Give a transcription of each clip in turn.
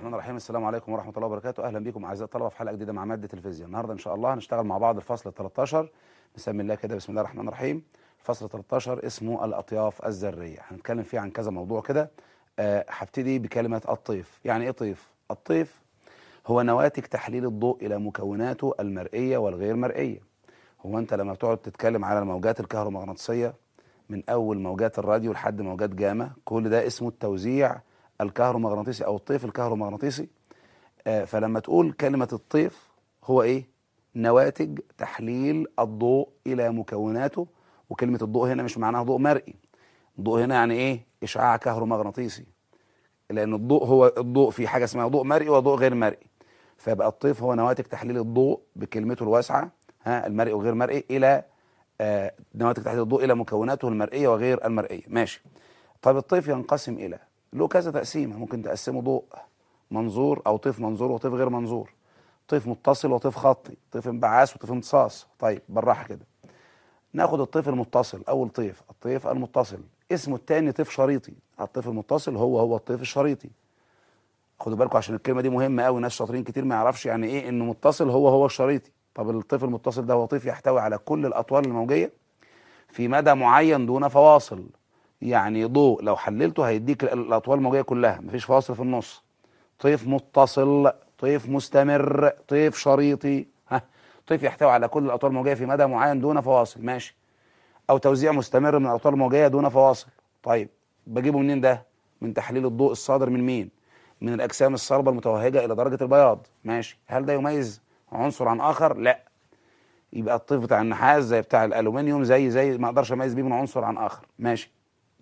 الرحمن الرحيم السلام عليكم ورحمه الله وبركاته اهلا بكم اعزائي الطلبه في حلقه جديده مع ماده الفيزياء النهارده ان شاء الله هنشتغل مع بعض الفصل 13 نسمي الله كده بسم الله الرحمن الرحيم الفصل 13 اسمه الاطياف الذريه هنتكلم فيه عن كذا موضوع كده آه، هبتدي بكلمه الطيف يعني ايه طيف الطيف هو نواتج تحليل الضوء الى مكوناته المرئيه والغير مرئيه هو انت لما بتقعد تتكلم على الموجات الكهرومغناطيسيه من اول موجات الراديو لحد موجات جاما كل ده اسمه التوزيع الكهرومغناطيسي او الطيف الكهرومغناطيسي آه، فلما تقول كلمة الطيف هو ايه نواتج تحليل الضوء الى مكوناته وكلمة الضوء هنا مش معناها ضوء مرئي الضوء هنا يعني ايه اشعاع كهرومغناطيسي لان الضوء هو الضوء في حاجة اسمها ضوء مرئي وضوء غير مرئي فيبقى الطيف هو نواتج تحليل الضوء بكلمته الواسعة ها المرئي وغير مرئي الى آه، نواتج تحليل الضوء الى مكوناته المرئية وغير المرئية ماشي طب الطيف ينقسم الى له كذا تقسيمه ممكن تقسمه ضوء منظور او طيف منظور وطيف غير منظور طيف متصل وطيف خطي طيف انبعاث وطيف امتصاص طيب بالراحه كده ناخد الطيف المتصل اول طيف الطيف المتصل اسمه الثاني طيف شريطي الطيف المتصل هو هو الطيف الشريطي خدوا بالكم عشان الكلمه دي مهمه قوي ناس شاطرين كتير ما يعرفش يعني ايه انه متصل هو هو الشريطي طب الطيف المتصل ده هو طيف يحتوي على كل الاطوال الموجيه في مدى معين دون فواصل يعني ضوء لو حللته هيديك ال- الاطوال الموجيه كلها مفيش فاصل في النص طيف متصل طيف مستمر طيف شريطي ها طيف يحتوي على كل الاطوال الموجيه في مدى معين دون فواصل ماشي او توزيع مستمر من الاطوال الموجيه دون فواصل طيب بجيبه منين ده من تحليل الضوء الصادر من مين من الاجسام الصلبه المتوهجه الى درجه البياض ماشي هل ده يميز عنصر عن اخر لا يبقى الطيف بتاع النحاس زي بتاع الالومنيوم زي زي ما اقدرش اميز بيه من عنصر عن اخر ماشي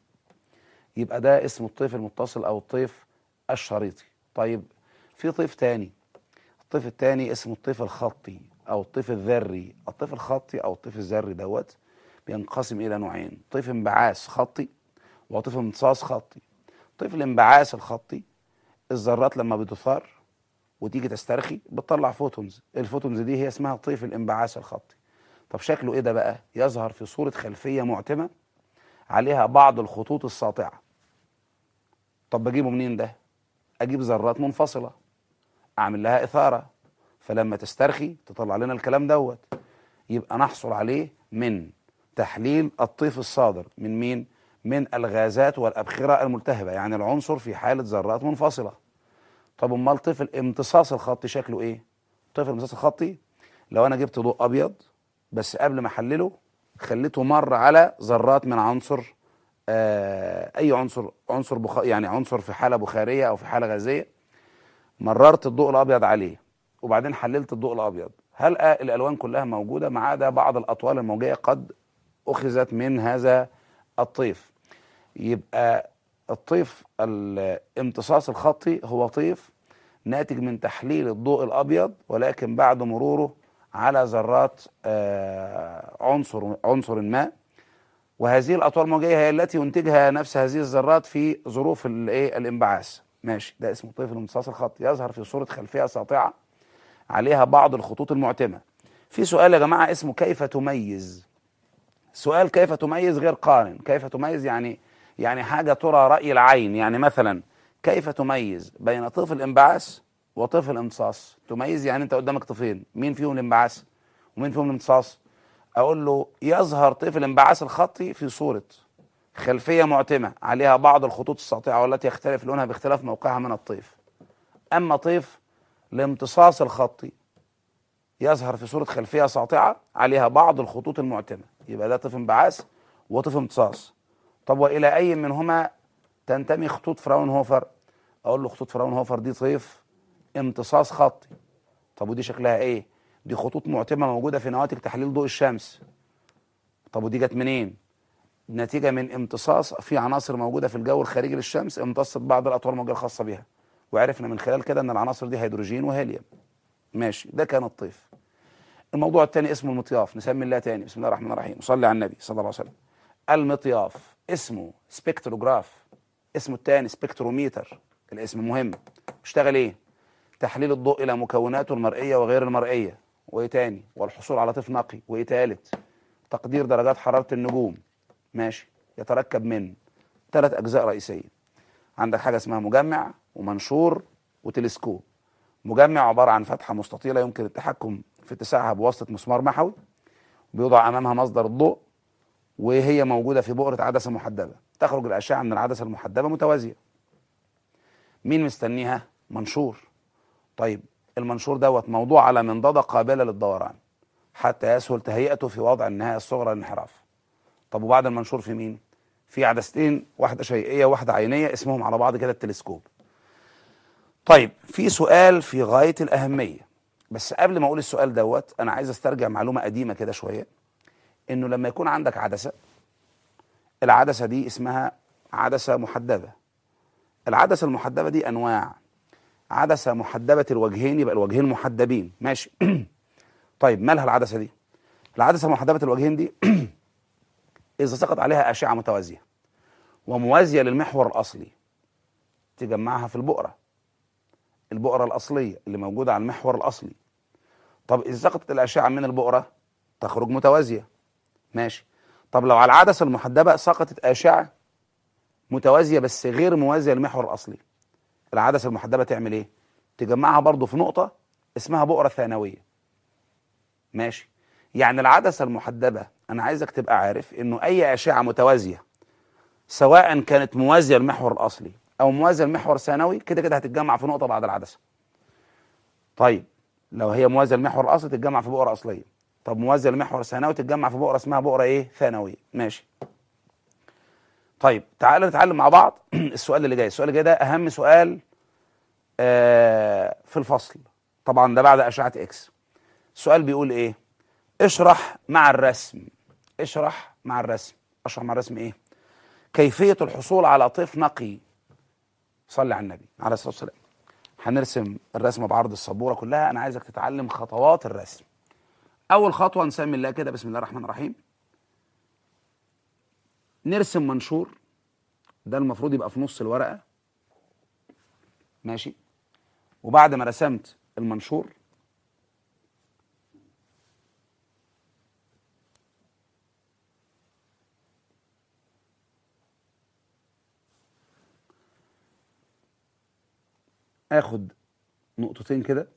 يبقى ده اسمه الطيف المتصل او الطيف الشريطي طيب في طيف تاني الطيف التاني اسمه الطيف الخطي او الطيف الذري الطيف الخطي او الطيف الذري دوت بينقسم الى نوعين طيف انبعاث خطي وطيف امتصاص خطي طيف الانبعاث الخطي الذرات لما بتثار وتيجي تسترخي بتطلع فوتونز الفوتونز دي هي اسمها طيف الانبعاث الخطي طب شكله ايه ده بقى يظهر في صورة خلفية معتمة عليها بعض الخطوط الساطعة طب بجيبه منين ده اجيب ذرات منفصلة اعمل لها اثارة فلما تسترخي تطلع لنا الكلام دوت يبقى نحصل عليه من تحليل الطيف الصادر من مين من الغازات والابخرة الملتهبة يعني العنصر في حالة ذرات منفصلة طب امال طيف الامتصاص الخطي شكله ايه طيف الامتصاص الخطي لو انا جبت ضوء ابيض بس قبل ما احلله خليته مر على ذرات من عنصر آه اي عنصر عنصر بخ... يعني عنصر في حاله بخاريه او في حاله غازيه مررت الضوء الابيض عليه وبعدين حللت الضوء الابيض هل آه الالوان كلها موجوده ما عدا بعض الاطوال الموجيه قد اخذت من هذا الطيف يبقى الطيف الامتصاص الخطي هو طيف ناتج من تحليل الضوء الابيض ولكن بعد مروره على ذرات آه، عنصر عنصر ما وهذه الاطوال الموجيه هي التي ينتجها نفس هذه الذرات في ظروف الايه الانبعاث ماشي ده اسمه طيف الامتصاص الخطي يظهر في صوره خلفيه ساطعه عليها بعض الخطوط المعتمه في سؤال يا جماعه اسمه كيف تميز سؤال كيف تميز غير قارن كيف تميز يعني يعني حاجه ترى راي العين يعني مثلا كيف تميز بين طيف الانبعاث وطيف الامتصاص تميز يعني انت قدامك طيفين مين فيهم الانبعاث ومين فيهم الامتصاص اقول له يظهر طيف الانبعاث الخطي في صوره خلفيه معتمه عليها بعض الخطوط الساطعه والتي يختلف لونها باختلاف موقعها من الطيف اما طيف الامتصاص الخطي يظهر في صوره خلفيه ساطعه عليها بعض الخطوط المعتمه يبقى ده طيف انبعاث وطيف امتصاص طب والى اي منهما تنتمي خطوط فراونهوفر اقول له خطوط فراونهوفر دي طيف امتصاص خطي طب ودي شكلها ايه دي خطوط معتمه موجوده في نواتج تحليل ضوء الشمس طب ودي جت منين نتيجه من امتصاص في عناصر موجوده في الجو الخارجي للشمس امتصت بعض الاطوال الموجيه الخاصه بها وعرفنا من خلال كده ان العناصر دي هيدروجين وهيليوم ماشي ده كان الطيف الموضوع الثاني اسمه المطياف نسمي الله تاني بسم الله الرحمن الرحيم صلي على النبي صلى الله عليه وسلم المطياف اسمه سبكتروجراف اسمه الثاني سبكتروميتر الاسم مهم بيشتغل ايه تحليل الضوء الى مكوناته المرئيه وغير المرئيه وايه تاني والحصول على طيف نقي وايه تالت تقدير درجات حراره النجوم ماشي يتركب من ثلاث اجزاء رئيسيه عندك حاجه اسمها مجمع ومنشور وتلسكوب مجمع عباره عن فتحه مستطيله يمكن التحكم في اتساعها بواسطه مسمار محوي بيوضع امامها مصدر الضوء وهي موجوده في بؤره عدسه محدبه تخرج الاشعه من العدسه المحدبه متوازيه مين مستنيها منشور طيب المنشور دوت موضوع على منضده قابله للدوران حتى يسهل تهيئته في وضع النهايه الصغرى للانحراف طب وبعد المنشور في مين في عدستين واحده شيئيه واحده عينيه اسمهم على بعض كده التلسكوب طيب في سؤال في غايه الاهميه بس قبل ما اقول السؤال دوت انا عايز استرجع معلومه قديمه كده شويه انه لما يكون عندك عدسه العدسه دي اسمها عدسه محدبه العدسه المحدبه دي انواع عدسه محدبه الوجهين يبقى الوجهين محدبين ماشي طيب مالها العدسه دي العدسه محدبه الوجهين دي اذا سقط عليها اشعه متوازيه وموازيه للمحور الاصلي تجمعها في البؤره البؤره الاصليه اللي موجوده على المحور الاصلي طب اذا سقطت الاشعه من البؤره تخرج متوازيه ماشي طب لو على العدسه المحدبه سقطت اشعه متوازيه بس غير موازيه للمحور الاصلي العدسه المحدبه تعمل ايه تجمعها برضو في نقطه اسمها بؤره ثانويه ماشي يعني العدسه المحدبه انا عايزك تبقى عارف انه اي اشعه متوازيه سواء كانت موازيه للمحور الاصلي او موازيه للمحور الثانوي كده كده هتتجمع في نقطه بعد العدسه طيب لو هي موازيه للمحور الاصلي تتجمع في بؤره اصليه طب موازيه للمحور الثانوي تتجمع في بؤره اسمها بؤره ايه ثانويه ماشي طيب تعالوا نتعلم مع بعض السؤال اللي جاي السؤال اللي جاي ده اهم سؤال آه في الفصل طبعا ده بعد اشعه اكس السؤال بيقول ايه اشرح مع الرسم اشرح مع الرسم اشرح مع الرسم ايه كيفيه الحصول على طيف نقي صلي على النبي عليه الصلاه والسلام هنرسم الرسمه بعرض السبوره كلها انا عايزك تتعلم خطوات الرسم اول خطوه نسمي الله كده بسم الله الرحمن الرحيم نرسم منشور ده المفروض يبقى في نص الورقه ماشي وبعد ما رسمت المنشور اخد نقطتين كده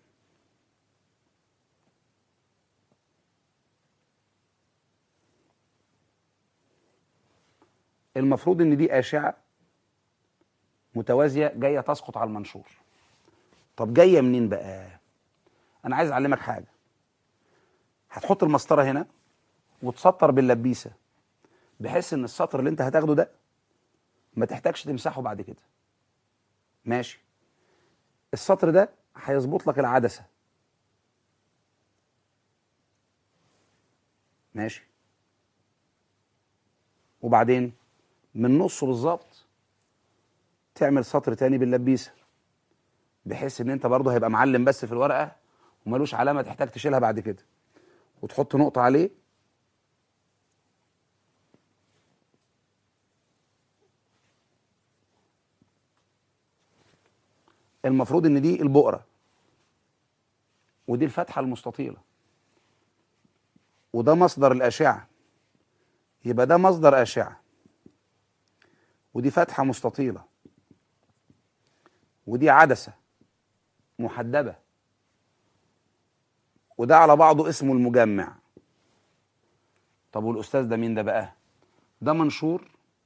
المفروض ان دي اشعه متوازيه جايه تسقط على المنشور طب جايه منين بقى انا عايز اعلمك حاجه هتحط المسطره هنا وتسطر باللبيسه بحيث ان السطر اللي انت هتاخده ده ما تحتاجش تمسحه بعد كده ماشي السطر ده هيظبط لك العدسه ماشي وبعدين من نصه بالظبط تعمل سطر تاني باللبيسه بحيث ان انت برضه هيبقى معلم بس في الورقه وملوش علامه تحتاج تشيلها بعد كده وتحط نقطه عليه المفروض ان دي البؤره ودي الفتحه المستطيله وده مصدر الاشعه يبقى ده مصدر اشعه ودي فتحه مستطيله ودي عدسه محدبه وده على بعضه اسمه المجمع طب والاستاذ ده مين ده بقى ده منشور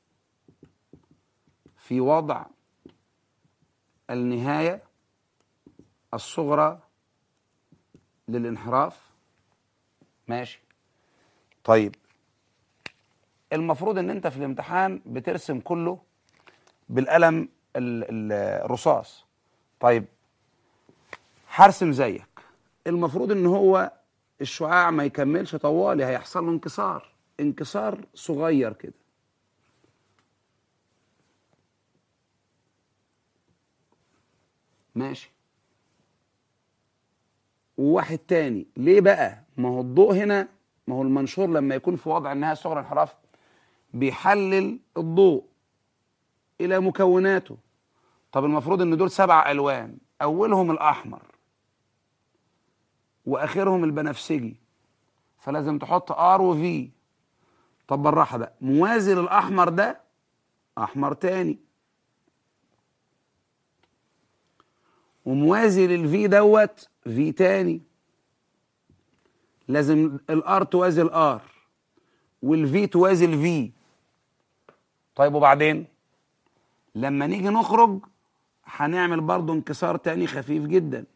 في وضع النهايه الصغرى للانحراف ماشي طيب المفروض ان انت في الامتحان بترسم كله بالقلم الرصاص طيب هرسم زيك المفروض ان هو الشعاع ما يكملش طوالي هيحصل له انكسار انكسار صغير كده ماشي وواحد تاني ليه بقى ما هو الضوء هنا ما هو المنشور لما يكون في وضع النهايه الصغرى انحراف بيحلل الضوء الى مكوناته طب المفروض ان دول سبع الوان اولهم الاحمر واخرهم البنفسجي فلازم تحط ار وفي طب بالراحه بقى موازي للاحمر ده احمر تاني وموازي للفي دوت في تاني لازم الار توازي الار والفي توازي الفي طيب وبعدين لما نيجي نخرج هنعمل برضو انكسار تاني خفيف جدا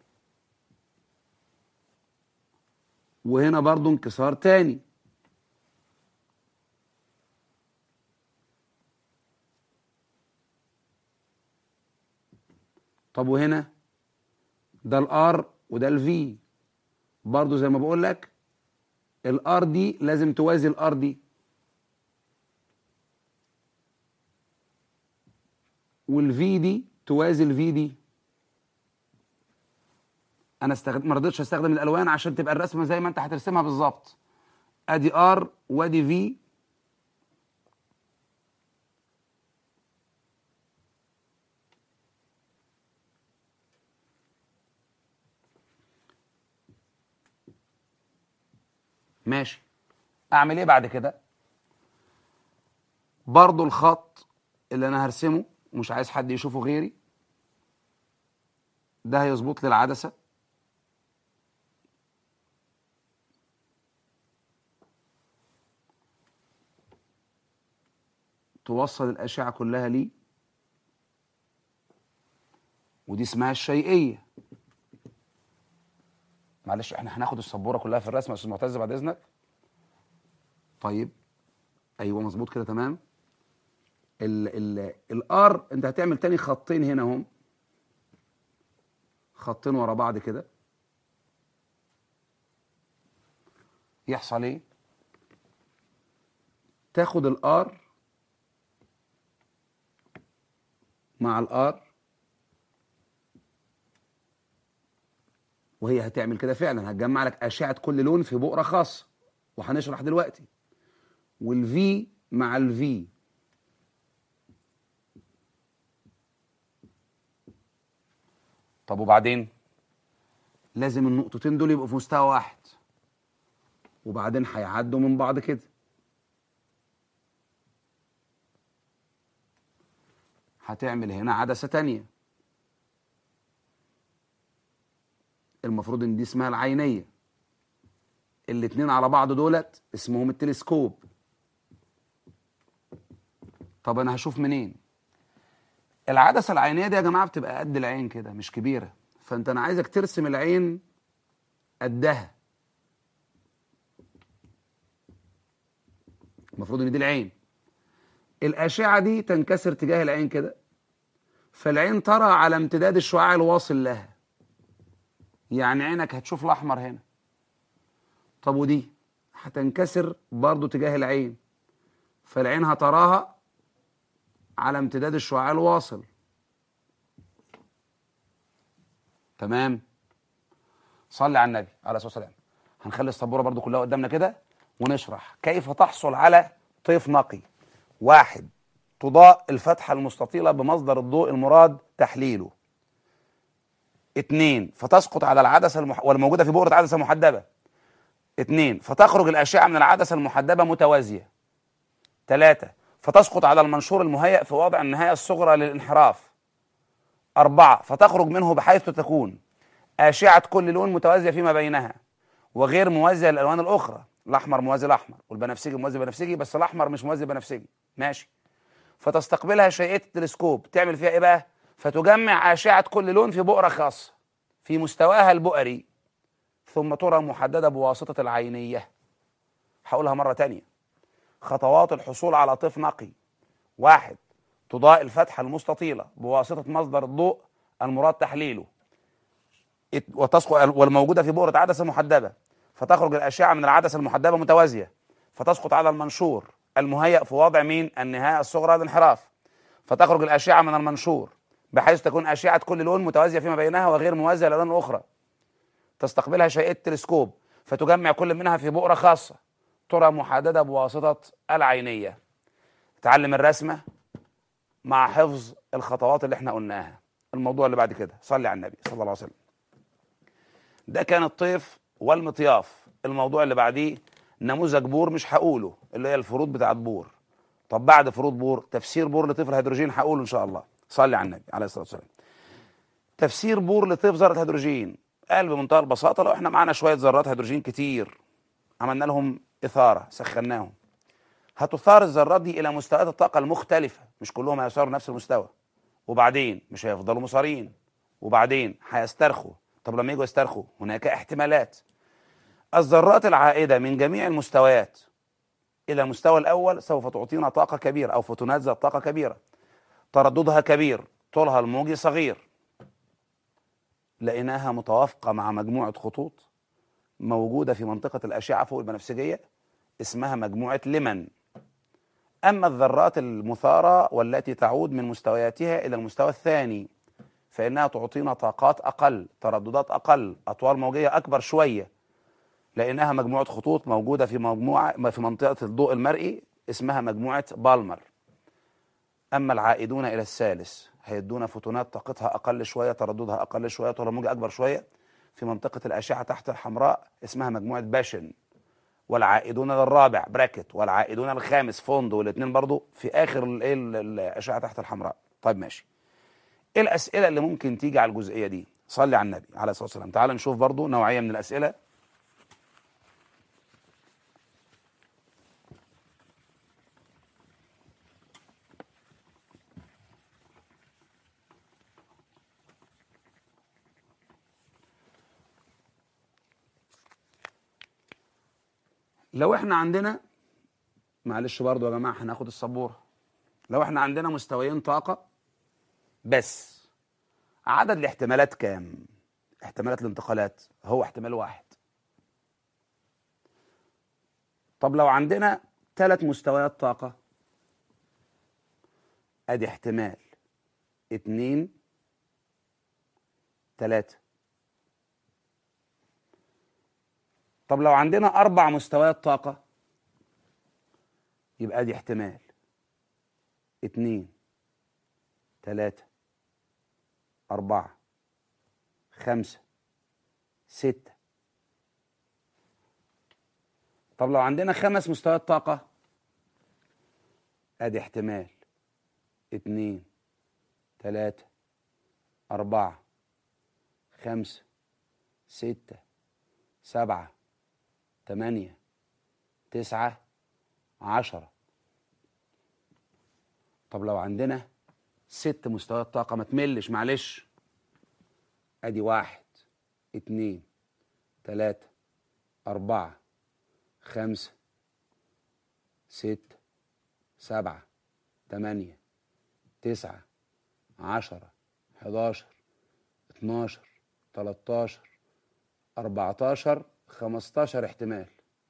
وهنا برضو انكسار تاني طب وهنا ده الار وده الفي برضو زي ما بقول لك الار دي لازم توازي الار دي والفي دي توازي الفي دي انا استخدم ما رضيتش استخدم الالوان عشان تبقى الرسمه زي ما انت هترسمها بالظبط ادي ار وادي في ماشي اعمل ايه بعد كده برضو الخط اللي انا هرسمه ومش عايز حد يشوفه غيري ده هيظبط لي العدسه توصل الاشعه كلها ليه ودي اسمها الشيئيه معلش احنا هناخد السبوره كلها في الرسم يا استاذ معتز بعد اذنك طيب ايوه مظبوط كده تمام ال ال الار انت هتعمل تاني خطين هنا اهم خطين ورا بعض كده يحصل ايه تاخد الار مع الار وهي هتعمل كده فعلا هتجمع لك اشعه كل لون في بؤره خاصه وهنشرح دلوقتي والفي مع الفي طب وبعدين لازم النقطتين دول يبقوا في مستوى واحد وبعدين هيعدوا من بعض كده هتعمل هنا عدسة تانية المفروض ان دي اسمها العينية الاتنين على بعض دولت اسمهم التلسكوب طب انا هشوف منين العدسة العينية دي يا جماعة بتبقى قد العين كده مش كبيرة فانت انا عايزك ترسم العين قدها المفروض ان دي العين الأشعة دي تنكسر تجاه العين كده فالعين ترى على امتداد الشعاع الواصل لها يعني عينك هتشوف الأحمر هنا طب ودي هتنكسر برضو تجاه العين فالعين هتراها على امتداد الشعاع الواصل تمام صلي على النبي عليه الصلاة والسلام هنخلي السبورة برضو كلها قدامنا كده ونشرح كيف تحصل على طيف نقي واحد تضاء الفتحة المستطيلة بمصدر الضوء المراد تحليله اتنين فتسقط على العدسة المح... والموجودة في بؤرة عدسة محدبة اتنين فتخرج الأشعة من العدسة المحدبة متوازية ثلاثة فتسقط على المنشور المهيأ في وضع النهاية الصغرى للانحراف أربعة فتخرج منه بحيث تكون أشعة كل لون متوازية فيما بينها وغير موازية للألوان الأخرى الأحمر موازي الأحمر والبنفسجي موازي بنفسجي بس الأحمر مش موازي بنفسجي ماشي فتستقبلها شيئية التلسكوب تعمل فيها إيه بقى؟ فتجمع أشعة كل لون في بؤرة خاصة في مستواها البؤري ثم ترى محددة بواسطة العينية هقولها مرة تانية خطوات الحصول على طيف نقي واحد تضاء الفتحة المستطيلة بواسطة مصدر الضوء المراد تحليله وتسقط والموجودة في بؤرة عدسة محدبة فتخرج الأشعة من العدسة المحدبة متوازية فتسقط على المنشور المهيأ في وضع مين النهاية الصغرى للانحراف فتخرج الأشعة من المنشور بحيث تكون أشعة كل لون متوازية فيما بينها وغير موازية للألوان الأخرى تستقبلها شيئية التلسكوب فتجمع كل منها في بؤرة خاصة ترى محددة بواسطة العينية تعلم الرسمة مع حفظ الخطوات اللي احنا قلناها الموضوع اللي بعد كده صلي على النبي صلى الله عليه وسلم ده كان الطيف والمطياف الموضوع اللي بعديه نموذج بور مش هقوله اللي هي الفروض بتاعت بور طب بعد فروض بور تفسير بور لطيف الهيدروجين هقوله ان شاء الله صلي على النبي عليه الصلاه والسلام تفسير بور لطيف ذره هيدروجين قال بمنتهى البساطه لو احنا معانا شويه ذرات هيدروجين كتير عملنا لهم اثاره سخناهم هتثار الذرات دي الى مستويات الطاقه المختلفه مش كلهم هيثاروا نفس المستوى وبعدين مش هيفضلوا مصارين وبعدين هيسترخوا طب لما يجوا يسترخوا هناك احتمالات الذرات العائده من جميع المستويات الى المستوى الاول سوف تعطينا طاقه كبيره او فوتونات ذات طاقه كبيره ترددها كبير طولها الموجي صغير لقيناها متوافقه مع مجموعه خطوط موجوده في منطقه الاشعه فوق البنفسجيه اسمها مجموعه ليمن اما الذرات المثاره والتي تعود من مستوياتها الى المستوى الثاني فانها تعطينا طاقات اقل ترددات اقل اطوال موجيه اكبر شويه لانها مجموعه خطوط موجوده في مجموعه في منطقه الضوء المرئي اسمها مجموعه بالمر اما العائدون الى الثالث هيدونا فوتونات طاقتها اقل شويه ترددها اقل شويه طول الموجه اكبر شويه في منطقه الاشعه تحت الحمراء اسمها مجموعه باشن والعائدون للرابع براكت والعائدون الخامس فوند والاثنين برضو في اخر الايه الاشعه تحت الحمراء طيب ماشي ايه الاسئله اللي ممكن تيجي على الجزئيه دي صلي على النبي عليه الصلاه والسلام تعال نشوف برضو نوعيه من الاسئله لو احنا عندنا معلش برضو يا جماعه هناخد السبوره لو احنا عندنا مستويين طاقه بس عدد الاحتمالات كام احتمالات الانتقالات هو احتمال واحد طب لو عندنا ثلاث مستويات طاقه ادي احتمال اتنين تلاته طب لو عندنا أربع مستويات طاقة يبقى دي احتمال اتنين تلاتة أربعة خمسة ستة طب لو عندنا خمس مستويات طاقة ادي احتمال اتنين تلاتة أربعة خمسة ستة سبعة تمانية تسعة عشرة طب لو عندنا ست مستويات طاقة ما تملش معلش ادي واحد اتنين تلاتة أربعة خمسة ستة سبعة تمانية تسعة عشرة حداشر اتناشر تلاتاشر أربعتاشر 15 احتمال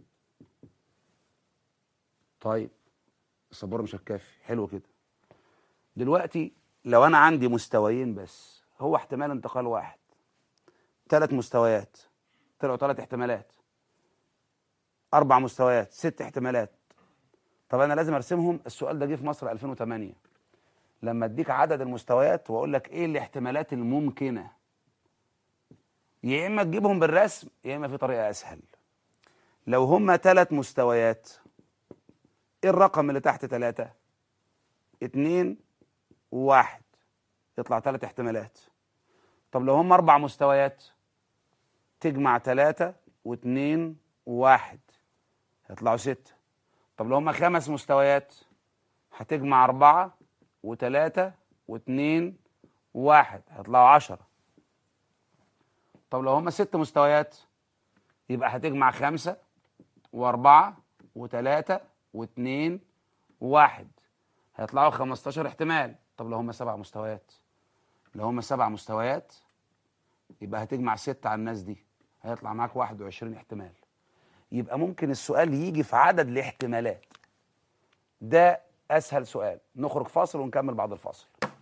طيب السبوره مش هتكفي حلو كده دلوقتي لو انا عندي مستويين بس هو احتمال انتقال واحد ثلاث مستويات طلعوا ثلاث احتمالات اربع مستويات ست احتمالات طب انا لازم ارسمهم السؤال ده جه في مصر 2008 لما اديك عدد المستويات واقول لك ايه الاحتمالات الممكنه يا اما تجيبهم بالرسم يا اما في طريقه اسهل لو هما ثلاث مستويات ايه الرقم اللي تحت ثلاثة اتنين وواحد يطلع ثلاث احتمالات طب لو هما اربع مستويات تجمع ثلاثة واثنين وواحد هيطلعوا ستة طب لو هما خمس مستويات هتجمع أربعة وثلاثة واثنين وواحد هيطلعوا عشرة طب لو هما ست مستويات يبقى هتجمع خمسة وأربعة وثلاثة واثنين وواحد هيطلعوا 15 احتمال طب لو هما سبع مستويات لو هما سبع مستويات يبقى هتجمع ستة على الناس دي هيطلع معاك 21 احتمال يبقى ممكن السؤال يجي في عدد الاحتمالات ده أسهل سؤال نخرج فاصل ونكمل بعد الفاصل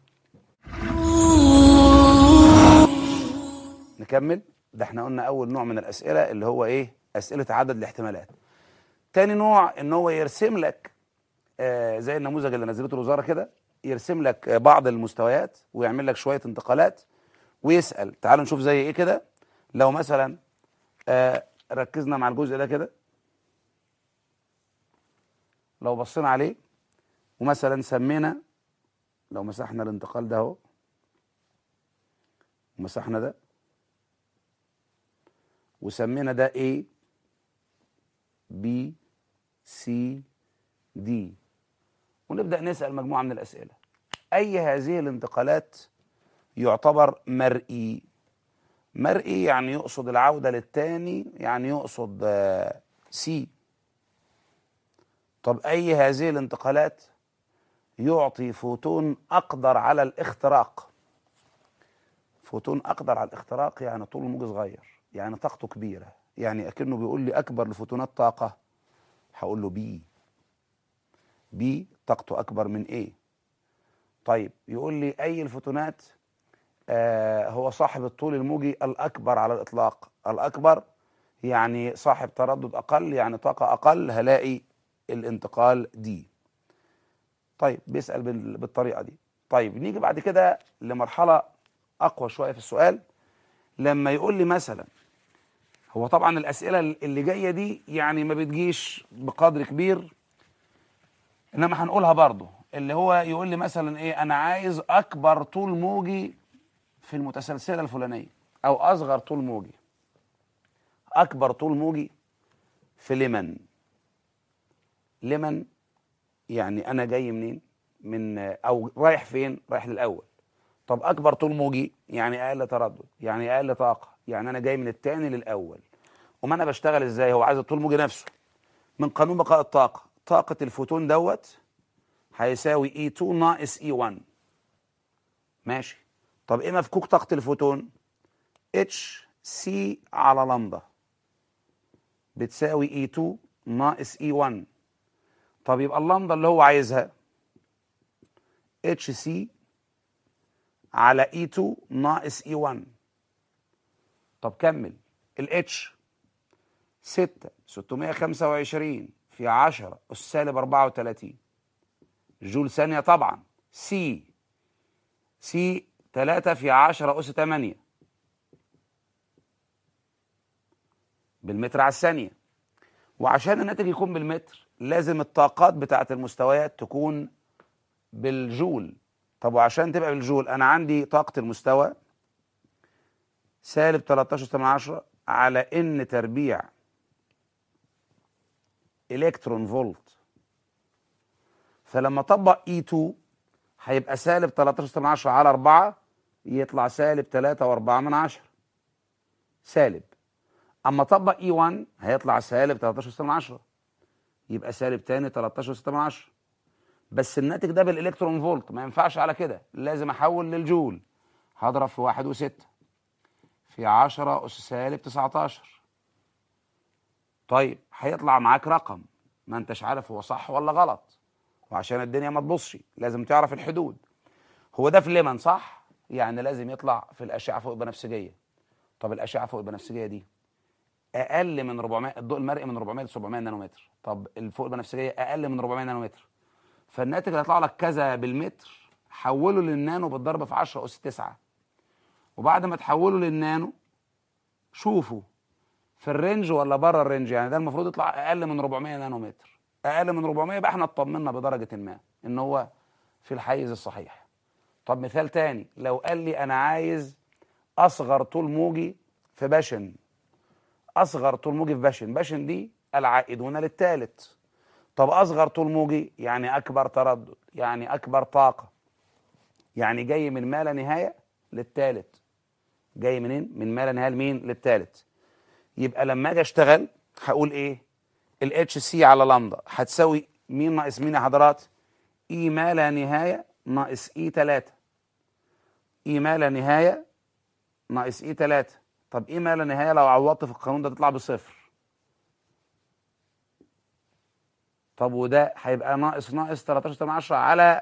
نكمل ده احنا قلنا اول نوع من الاسئله اللي هو ايه اسئله عدد الاحتمالات تاني نوع ان هو يرسم لك آه زي النموذج اللي نزلته الوزاره كده يرسم لك آه بعض المستويات ويعمل لك شويه انتقالات ويسال تعالوا نشوف زي ايه كده لو مثلا آه ركزنا مع الجزء ده كده لو بصينا عليه ومثلا سمينا لو مسحنا الانتقال ده اهو ومسحنا ده وسمينا ده A B C D ونبدأ نسأل مجموعة من الأسئلة أي هذه الانتقالات يعتبر مرئي مرئي يعني يقصد العودة للتاني يعني يقصد آه، سي طب أي هذه الانتقالات يعطي فوتون أقدر على الاختراق فوتون أقدر على الاختراق يعني طول الموج صغير يعني طاقته كبيرة يعني أكنه بيقول لي أكبر لفوتونات طاقة هقول له بي بي طاقته أكبر من إيه طيب يقول لي أي الفوتونات آه هو صاحب الطول الموجي الأكبر على الإطلاق الأكبر يعني صاحب تردد أقل يعني طاقة أقل هلاقي الانتقال دي طيب بيسأل بال- بالطريقة دي طيب نيجي بعد كده لمرحلة أقوى شوية في السؤال لما يقول لي مثلا هو طبعا الأسئلة اللي جاية دي يعني ما بتجيش بقدر كبير إنما هنقولها برضه اللي هو يقول لي مثلا إيه أنا عايز أكبر طول موجي في المتسلسلة الفلانية أو أصغر طول موجي أكبر طول موجي في لمن لمن يعني انا جاي منين من او رايح فين رايح للاول طب اكبر طول موجي يعني اقل تردد يعني اقل طاقه يعني انا جاي من الثاني للاول وما انا بشتغل ازاي هو عايز الطول موجي نفسه من قانون بقاء الطاقه طاقه الفوتون دوت هيساوي E2 ناقص E1 ماشي طب ايه مفكوك طاقه الفوتون اتش سي على لمدا بتساوي E2 ناقص E1 طب يبقى اللمضة اللي هو عايزها اتش سي على اي 2 ناقص اي 1 طب كمل الاتش 6 625 في 10 اس سالب 34 جول ثانية طبعا سي سي 3 في 10 اس 8 بالمتر على الثانية وعشان الناتج يكون بالمتر لازم الطاقات بتاعت المستويات تكون بالجول طب وعشان تبقى بالجول انا عندي طاقة المستوى سالب 13 على ان تربيع الكترون فولت فلما اطبق اي 2 هيبقى سالب 13 على 4 يطلع سالب 3 و4 من 10 سالب اما اطبق اي 1 هيطلع سالب 13 من 10 يبقى سالب تاني 13 6 من 10 بس الناتج ده بالالكترون فولت ما ينفعش على كده لازم احول للجول هضرب في 1 و6 في 10 اس سالب 19 طيب هيطلع معاك رقم ما انتش عارف هو صح ولا غلط وعشان الدنيا ما تبصش لازم تعرف الحدود هو ده في ليمن صح يعني لازم يطلع في الاشعه فوق البنفسجيه طب الاشعه فوق البنفسجيه دي اقل من 400 الضوء المرئي من 400 ل 700 نانومتر طب الفوق البنفسجيه اقل من 400 نانومتر فالناتج اللي هيطلع لك كذا بالمتر حوله للنانو بالضرب في 10 اس 9 وبعد ما تحوله للنانو شوفوا في الرينج ولا بره الرينج يعني ده المفروض يطلع اقل من 400 نانومتر اقل من 400 يبقى احنا اطمنا بدرجه ما ان هو في الحيز الصحيح طب مثال تاني لو قال لي انا عايز اصغر طول موجي في باشن اصغر طول موجي في باشن باشن دي العائدون للثالث طب اصغر طول موجي يعني اكبر تردد يعني اكبر طاقه يعني جاي من ما لا نهايه للثالث جاي منين من ما لا نهايه لمين للثالث يبقى لما اجي اشتغل هقول ايه الاتش سي على لامدا هتساوي مين ناقص مين يا حضرات اي ما لا نهايه ناقص اي 3 اي ما لا نهايه ناقص اي 3 طب ايه ما لا نهايه لو عوضت في القانون ده تطلع بصفر طب وده هيبقى ناقص ناقص 13 10 على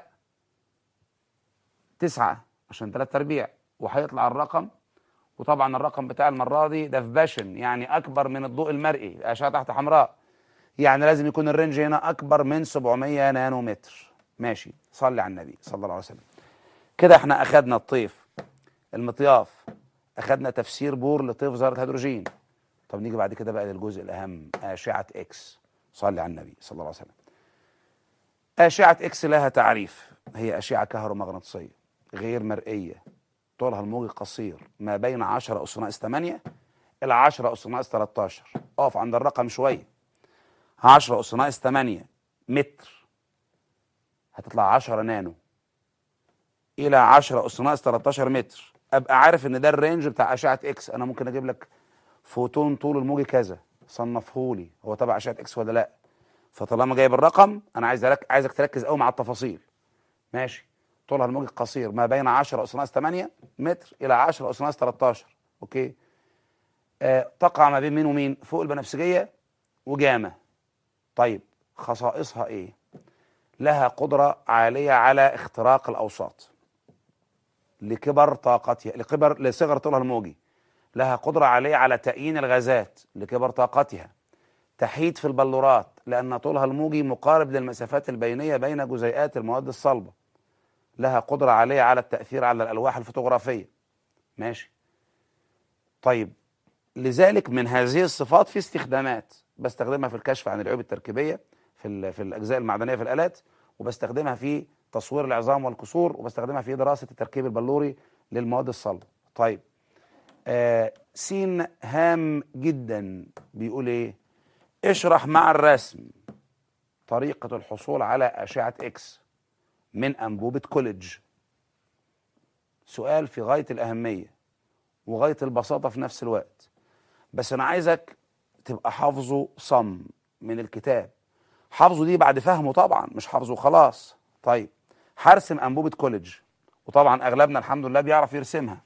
9 عشان 3 تربيع وهيطلع الرقم وطبعا الرقم بتاع المره دي ده في باشن يعني اكبر من الضوء المرئي الاشعه تحت حمراء يعني لازم يكون الرينج هنا اكبر من 700 نانومتر ماشي صلي على النبي صلى الله عليه وسلم كده احنا اخدنا الطيف المطياف اخدنا تفسير بور لطيف ذره الهيدروجين طب نيجي بعد كده بقى للجزء الاهم اشعه اكس صلي على النبي صلى الله عليه وسلم اشعه اكس لها تعريف هي اشعه كهرومغناطيسيه غير مرئيه طولها الموجي قصير ما بين 10 أس ناقص 8 إلى 10 أس ناقص 13 أقف عند الرقم شوية 10 أس ناقص 8 متر هتطلع 10 نانو إلى 10 أس ناقص 13 متر أبقى عارف إن ده الرينج بتاع أشعة إكس أنا ممكن أجيب لك فوتون طول الموجي كذا صنفهولي هو تبع أشعة إكس ولا لأ فطالما جايب الرقم أنا عايز أرك... عايزك تركز قوي مع التفاصيل ماشي طولها الموجي قصير ما بين 10 أس ناقص 8 متر إلى 10 أس ناقص 13 أوكي آه تقع ما بين مين ومين فوق البنفسجية وجامة طيب خصائصها إيه لها قدرة عالية على اختراق الأوساط لكبر طاقتها لكبر لصغر طولها الموجي لها قدرة عالية على تأيين الغازات لكبر طاقتها تحيد في البلورات لأن طولها الموجي مقارب للمسافات البينية بين جزيئات المواد الصلبة لها قدرة عالية على التأثير على الألواح الفوتوغرافية ماشي طيب لذلك من هذه الصفات في استخدامات بستخدمها في الكشف عن العيوب التركيبية في, في الأجزاء المعدنية في الآلات وبستخدمها في تصوير العظام والكسور وبستخدمها في دراسة التركيب البلوري للمواد الصلبة طيب آه سين هام جدا بيقول ايه اشرح مع الرسم طريقة الحصول على أشعة إكس من أنبوبة كوليدج سؤال في غاية الأهمية وغاية البساطة في نفس الوقت بس أنا عايزك تبقى حافظه صم من الكتاب حافظه دي بعد فهمه طبعا مش حافظه خلاص طيب هرسم أنبوبة كوليدج وطبعا أغلبنا الحمد لله بيعرف يرسمها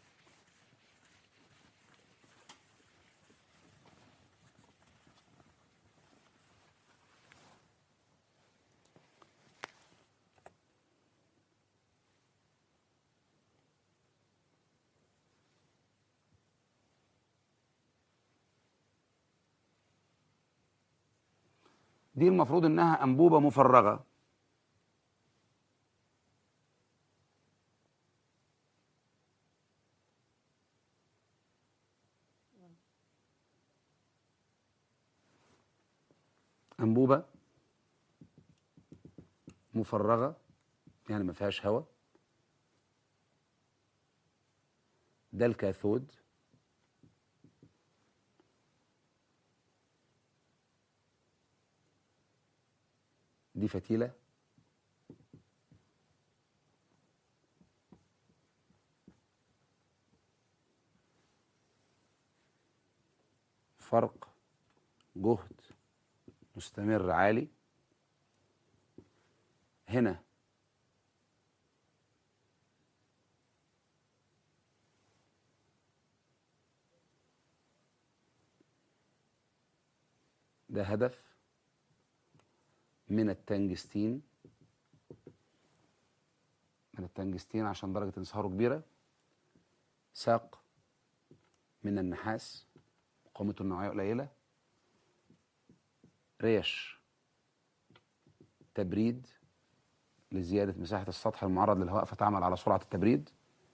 دي المفروض انها انبوبه مفرغه انبوبه مفرغه يعني ما فيهاش هواء ده الكاثود دي فتيلة فرق جهد مستمر عالي هنا ده هدف من التنجستين من التنجستين عشان درجة انصهاره كبيرة ساق من النحاس قومته النوعية قليلة ريش تبريد لزيادة مساحة السطح المعرض للهواء فتعمل على سرعة التبريد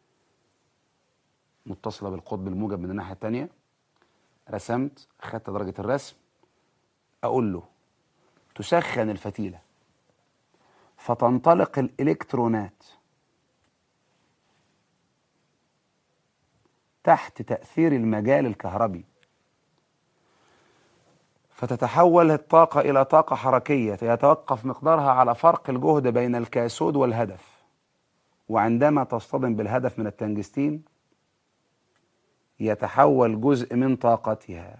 متصلة بالقطب الموجب من الناحية التانية رسمت خدت درجة الرسم أقول له تسخن الفتيلة فتنطلق الإلكترونات تحت تأثير المجال الكهربي فتتحول الطاقة إلى طاقة حركية يتوقف مقدارها على فرق الجهد بين الكاسود والهدف وعندما تصطدم بالهدف من التنجستين يتحول جزء من طاقتها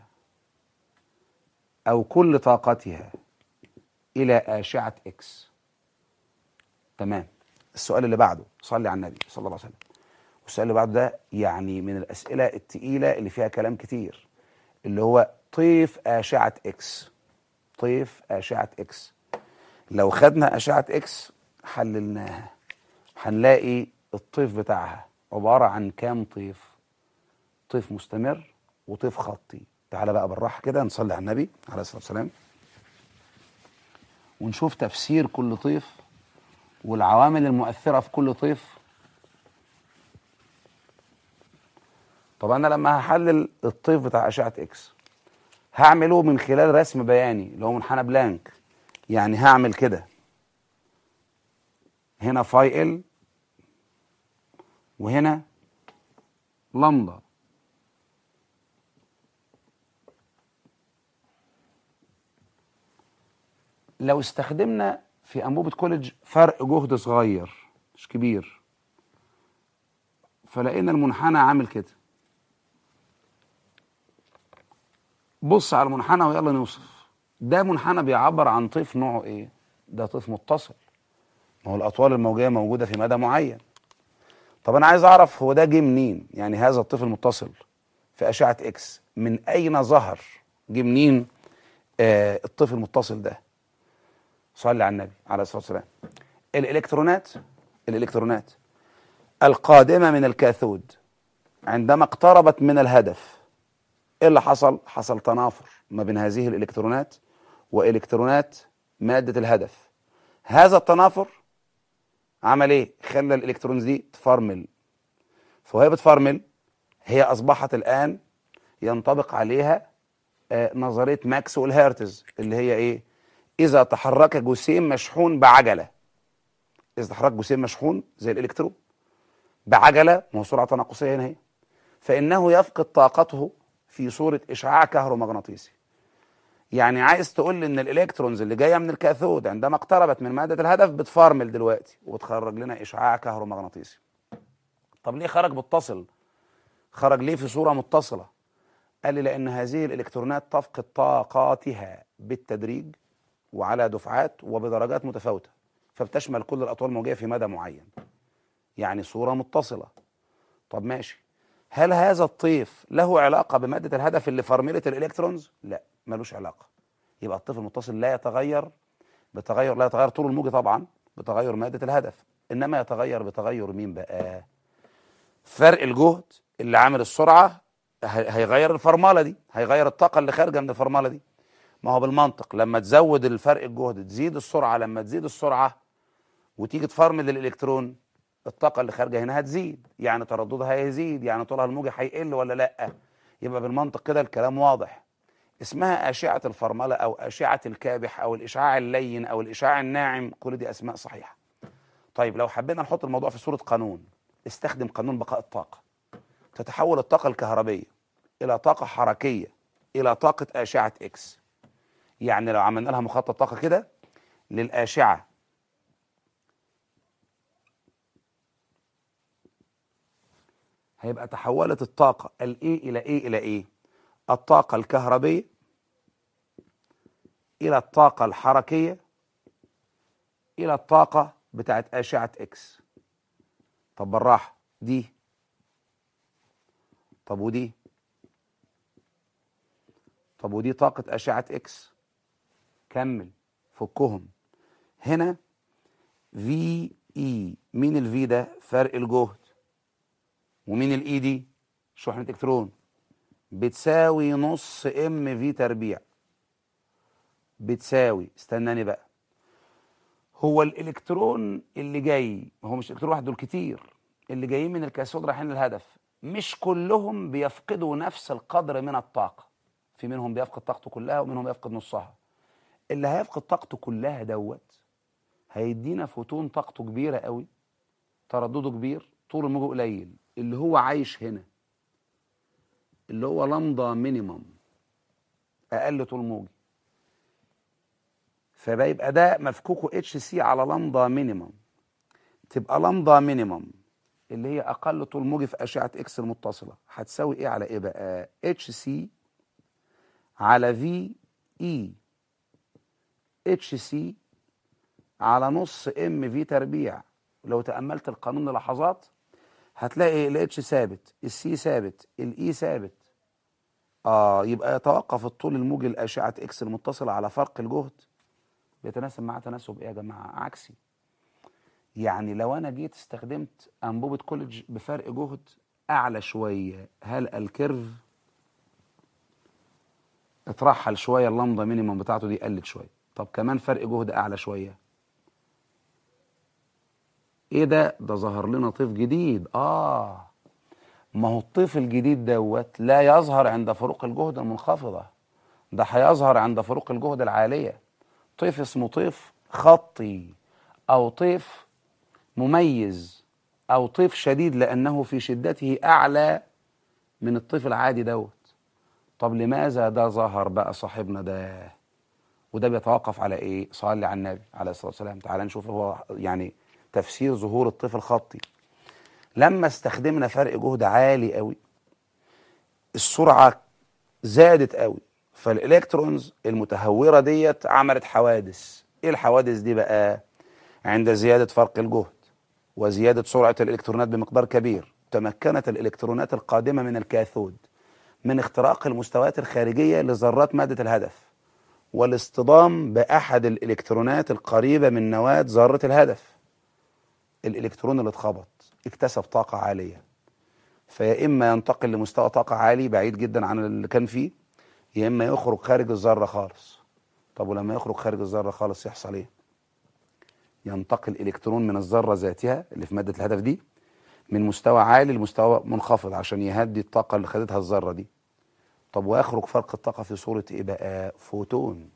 أو كل طاقتها إلى أشعة إكس تمام السؤال اللي بعده صلي على النبي صلى الله عليه وسلم والسؤال اللي بعده ده يعني من الأسئلة التقيلة اللي فيها كلام كتير اللي هو طيف أشعة إكس طيف أشعة إكس لو خدنا أشعة إكس حللناها هنلاقي الطيف بتاعها عبارة عن كام طيف طيف مستمر وطيف خطي تعالى بقى بالراحة كده نصلي على النبي عليه الصلاة والسلام ونشوف تفسير كل طيف والعوامل المؤثرة في كل طيف طب أنا لما هحلل الطيف بتاع أشعة إكس هعمله من خلال رسم بياني اللي هو منحنى بلانك يعني هعمل كده هنا فاي ال وهنا لمضة لو استخدمنا في أنبوبة كوليدج فرق جهد صغير مش كبير فلقينا المنحنى عامل كده بص على المنحنى ويلا نوصف ده منحنى بيعبر عن طيف نوعه ايه ده طيف متصل ما هو الاطوال الموجيه موجوده في مدى معين طب انا عايز اعرف هو ده جه منين يعني هذا الطيف المتصل في اشعه اكس من اين ظهر جه منين آه الطيف المتصل ده صلي على النبي عليه الصلاه والسلام الالكترونات الالكترونات القادمه من الكاثود عندما اقتربت من الهدف ايه اللي حصل حصل تنافر ما بين هذه الالكترونات والكترونات ماده الهدف هذا التنافر عمل ايه خلى الالكترونز دي تفرمل فوهي بتفرمل هي اصبحت الان ينطبق عليها آه نظريه ماكسويل هيرتز اللي هي ايه اذا تحرك جسيم مشحون بعجله اذا تحرك جسيم مشحون زي الالكترون بعجله ما هو سرعه تناقصيه هنا هي فانه يفقد طاقته في صوره اشعاع كهرومغناطيسي يعني عايز تقول لي ان الالكترونز اللي جايه من الكاثود عندما اقتربت من ماده الهدف بتفرمل دلوقتي وتخرج لنا اشعاع كهرومغناطيسي طب ليه خرج متصل خرج ليه في صوره متصله قال لي لان هذه الالكترونات تفقد طاقاتها بالتدريج وعلى دفعات وبدرجات متفاوته فبتشمل كل الاطوال الموجيه في مدى معين يعني صوره متصله طب ماشي هل هذا الطيف له علاقه بماده الهدف اللي فرملت الالكترونز لا ملوش علاقه يبقى الطيف المتصل لا يتغير بتغير لا يتغير طول الموجي طبعا بتغير ماده الهدف انما يتغير بتغير مين بقى فرق الجهد اللي عامل السرعه هيغير الفرمله دي هيغير الطاقه اللي خارجه من الفرمله دي ما هو بالمنطق لما تزود الفرق الجهد تزيد السرعه لما تزيد السرعه وتيجي تفرمل الالكترون الطاقه اللي خارجه هنا هتزيد يعني ترددها هيزيد يعني طولها الموجي هيقل ولا لا يبقى بالمنطق كده الكلام واضح اسمها أشعة الفرملة أو أشعة الكابح أو الإشعاع اللين أو الإشعاع الناعم كل دي أسماء صحيحة طيب لو حبينا نحط الموضوع في صورة قانون استخدم قانون بقاء الطاقة تتحول الطاقة الكهربية إلى طاقة حركية إلى طاقة أشعة إكس يعني لو عملنا لها مخطط طاقة كده للأشعة هيبقى تحولت الطاقة الإيه إلى إيه إلى إيه الطاقة الكهربية إلى الطاقة الحركية إلى الطاقة بتاعت أشعة إكس طب بالراحة دي طب ودي طب ودي طاقة أشعة إكس كمل فكهم هنا في إي مين الفي ده فرق الجهد ومين الإي دي شحنة إلكترون بتساوي نص ام في تربيع بتساوي استناني بقى هو الالكترون اللي جاي هو مش الكترون واحد دول كتير اللي جايين من الكاثود رايحين للهدف مش كلهم بيفقدوا نفس القدر من الطاقه في منهم بيفقد طاقته كلها ومنهم يفقد نصها اللي هيفقد طاقته كلها دوت هيدينا فوتون طاقته كبيره قوي تردده كبير طول الموجه قليل اللي هو عايش هنا اللي هو لمضة مينيمم اقل طول موجي فبيبقى ده مفكوكه اتش سي على لمضة مينيمم تبقى لمضة مينيمم اللي هي اقل طول موجي في اشعه اكس المتصله هتساوي ايه على ايه بقى اتش سي على في اي اتش سي على نص ام في تربيع لو تاملت القانون للحظات هتلاقي الاتش ثابت السي ثابت الاي ثابت اه يبقى يتوقف الطول الموجي لاشعه اكس المتصله على فرق الجهد بيتناسب مع تناسب ايه يا جماعه عكسي يعني لو انا جيت استخدمت انبوبه كوليدج بفرق جهد اعلى شويه هل الكيرف اترحل شويه اللمضه مينيمم بتاعته دي قلت شويه طب كمان فرق جهد اعلى شويه ايه ده ده ظهر لنا طيف جديد اه ما هو الطيف الجديد دوت لا يظهر عند فروق الجهد المنخفضه ده هيظهر عند فروق الجهد العاليه طيف اسمه طيف خطي او طيف مميز او طيف شديد لانه في شدته اعلى من الطيف العادي دوت طب لماذا ده ظهر بقى صاحبنا ده وده بيتوقف على ايه صلي على النبي عليه الصلاه والسلام تعال نشوف هو يعني تفسير ظهور الطيف الخطي لما استخدمنا فرق جهد عالي قوي السرعه زادت قوي فالالكترونز المتهوره ديت عملت حوادث ايه الحوادث دي بقى عند زياده فرق الجهد وزياده سرعه الالكترونات بمقدار كبير تمكنت الالكترونات القادمه من الكاثود من اختراق المستويات الخارجيه لذرات ماده الهدف والاصطدام باحد الالكترونات القريبه من نواه ذره الهدف الالكترون اللي اتخبط اكتسب طاقه عاليه فيا اما ينتقل لمستوى طاقه عالي بعيد جدا عن اللي كان فيه يا اما يخرج خارج الذره خالص طب ولما يخرج خارج الذره خالص يحصل ايه ينتقل الكترون من الذره ذاتها اللي في ماده الهدف دي من مستوى عالي لمستوى منخفض عشان يهدي الطاقه اللي خدتها الذره دي طب ويخرج فرق الطاقه في صوره ايه بقى فوتون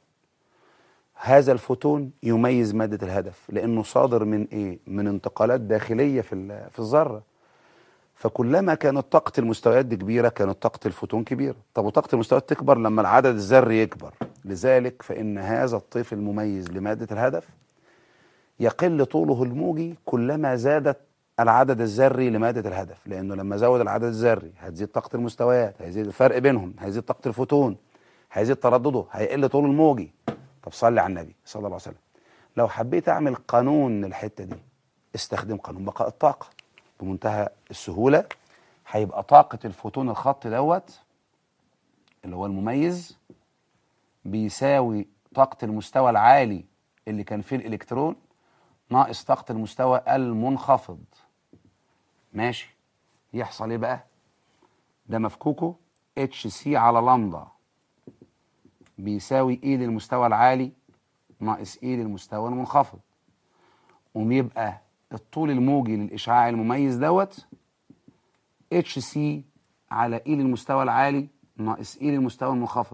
هذا الفوتون يميز ماده الهدف لانه صادر من ايه من انتقالات داخليه في في الذره فكلما كانت طاقه المستويات دي كبيره كانت طاقه الفوتون كبيره طب وطاقه المستويات تكبر لما العدد الذري يكبر لذلك فان هذا الطيف المميز لماده الهدف يقل طوله الموجي كلما زادت العدد الذري لماده الهدف لانه لما زود العدد الذري هتزيد طاقه المستويات هيزيد الفرق بينهم هيزيد طاقه الفوتون هيزيد تردده هيقل طول الموجي طب صلي على النبي صلى الله عليه وسلم لو حبيت اعمل قانون للحته دي استخدم قانون بقاء الطاقه بمنتهى السهوله هيبقى طاقه الفوتون الخط دوت اللي هو المميز بيساوي طاقه المستوى العالي اللي كان فيه الالكترون ناقص طاقه المستوى المنخفض ماشي يحصل ايه بقى ده مفكوكه اتش سي على لامدا بيساوي اي للمستوى العالي ناقص اي للمستوى المنخفض ويبقى الطول الموجي للاشعاع المميز دوت اتش سي على اي للمستوى العالي ناقص اي للمستوى المنخفض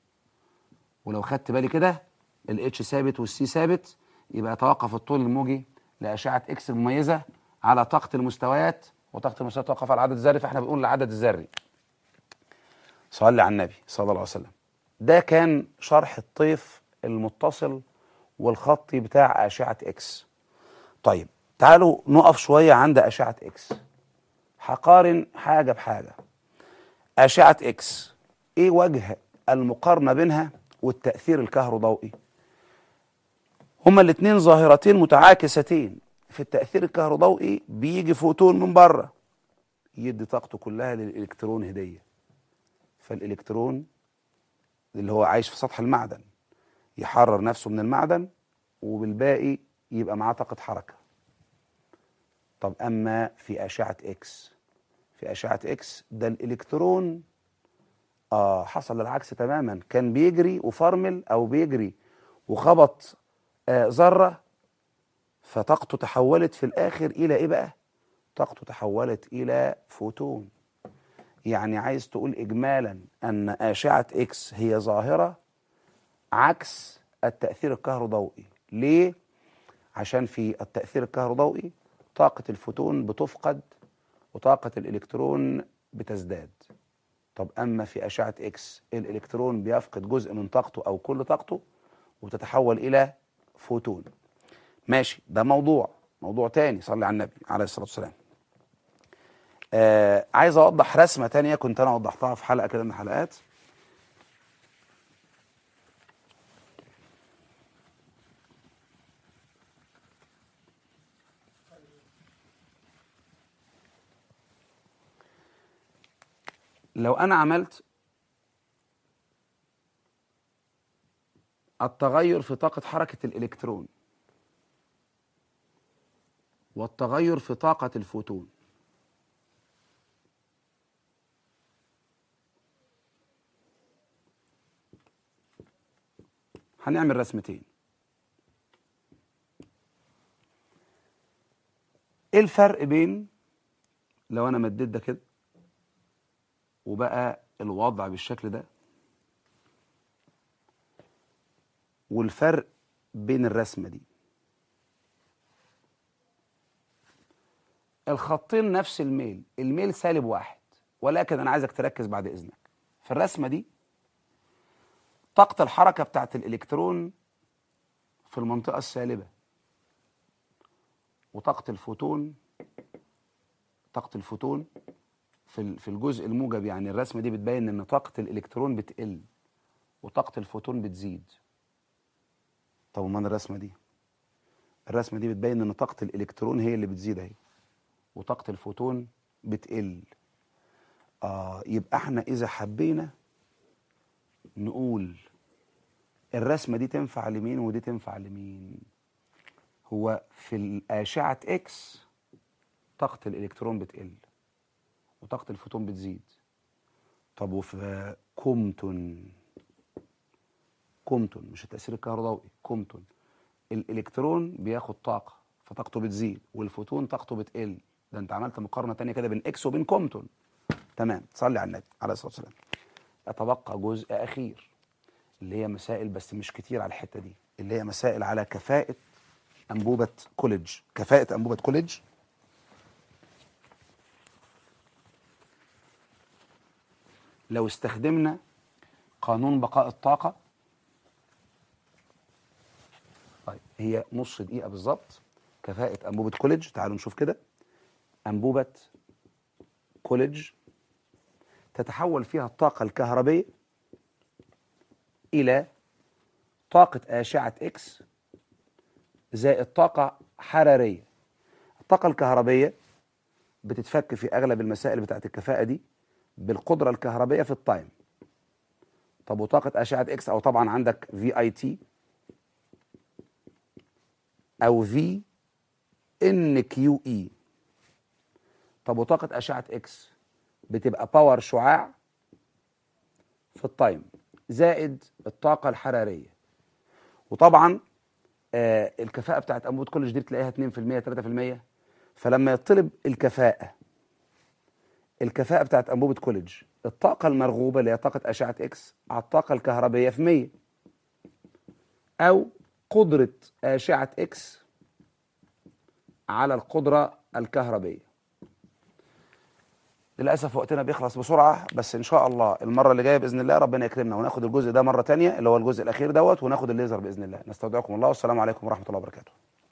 ولو خدت بالي كده الاتش ثابت والسي ثابت يبقى يتوقف الطول الموجي لاشعه اكس المميزه على طاقه المستويات وطاقه المستويات توقف على العدد الذري فاحنا بنقول العدد الذري صلي على النبي صلى الله عليه وسلم ده كان شرح الطيف المتصل والخطي بتاع اشعه اكس طيب تعالوا نقف شويه عند اشعه اكس هقارن حاجه بحاجه اشعه اكس ايه وجه المقارنه بينها والتاثير الكهروضوئي هما الاثنين ظاهرتين متعاكستين في التاثير الكهروضوئي بيجي فوتون من بره يدي طاقته كلها للالكترون هديه فالالكترون اللي هو عايش في سطح المعدن يحرر نفسه من المعدن وبالباقي يبقى معاه طاقه حركه طب اما في اشعه اكس في اشعه اكس ده الالكترون اه حصل العكس تماما كان بيجري وفرمل او بيجري وخبط آه ذره فطاقته تحولت في الاخر الى ايه بقى طاقته تحولت الى فوتون يعني عايز تقول اجمالا ان اشعه اكس هي ظاهره عكس التاثير الكهروضوئي ليه عشان في التاثير الكهروضوئي طاقه الفوتون بتفقد وطاقه الالكترون بتزداد طب اما في اشعه اكس الالكترون بيفقد جزء من طاقته او كل طاقته وتتحول الى فوتون ماشي ده موضوع موضوع تاني صلي على النبي عليه الصلاه والسلام آه عايز اوضح رسمه تانية كنت انا وضحتها في حلقه كده من الحلقات لو انا عملت التغير في طاقه حركه الالكترون والتغير في طاقه الفوتون هنعمل رسمتين ايه الفرق بين لو انا مديت ده كده وبقى الوضع بالشكل ده والفرق بين الرسمه دي الخطين نفس الميل الميل سالب واحد ولكن انا عايزك تركز بعد اذنك في الرسمه دي طاقه الحركه بتاعت الالكترون في المنطقه السالبه وطاقه الفوتون طاقه الفوتون في ال- في الجزء الموجب يعني الرسمه دي بتبين ان طاقه الالكترون بتقل وطاقه الفوتون بتزيد طب امال الرسمه دي الرسمه دي بتبين ان طاقه الالكترون هي اللي بتزيد اهي وطاقه الفوتون بتقل اه يبقى احنا اذا حبينا نقول الرسمه دي تنفع لمين ودي تنفع لمين هو في الاشعه اكس طاقه الالكترون بتقل وطاقه الفوتون بتزيد طب وفي كومتون كومتون مش التاثير الكهربائي كومتون الالكترون بياخد طاقه فطاقته بتزيد والفوتون طاقته بتقل ده انت عملت مقارنه تانية كده بين اكس وبين كومتون تمام صلي على النبي عليه الصلاه والسلام يتبقى جزء اخير اللي هي مسائل بس مش كتير على الحته دي اللي هي مسائل على كفاءه انبوبه كوليدج كفاءه انبوبه كوليدج لو استخدمنا قانون بقاء الطاقه طيب هي نص دقيقة بالظبط كفاءة أنبوبة كوليدج تعالوا نشوف كده أنبوبة كوليدج تتحول فيها الطاقة الكهربية إلى طاقة أشعة إكس زائد طاقة حرارية الطاقة الكهربية بتتفك في أغلب المسائل بتاعت الكفاءة دي بالقدرة الكهربية في التايم طب وطاقة أشعة إكس أو طبعا عندك في اي تي او في ان كيو اي طب وطاقه اشعه اكس بتبقى باور شعاع في التايم زائد الطاقه الحراريه وطبعا آه الكفاءه بتاعت انبوبه كولج دي بتلاقيها 2% 3% فلما يطلب الكفاءه الكفاءه بتاعت انبوبه كولج الطاقه المرغوبه اللي هي طاقه اشعه اكس على الطاقه الكهربيه في 100 او قدرة أشعة إكس على القدرة الكهربية للأسف وقتنا بيخلص بسرعة بس إن شاء الله المرة اللي جاية بإذن الله ربنا يكرمنا وناخد الجزء ده مرة تانية اللي هو الجزء الأخير دوت وناخد الليزر بإذن الله نستودعكم الله والسلام عليكم ورحمة الله وبركاته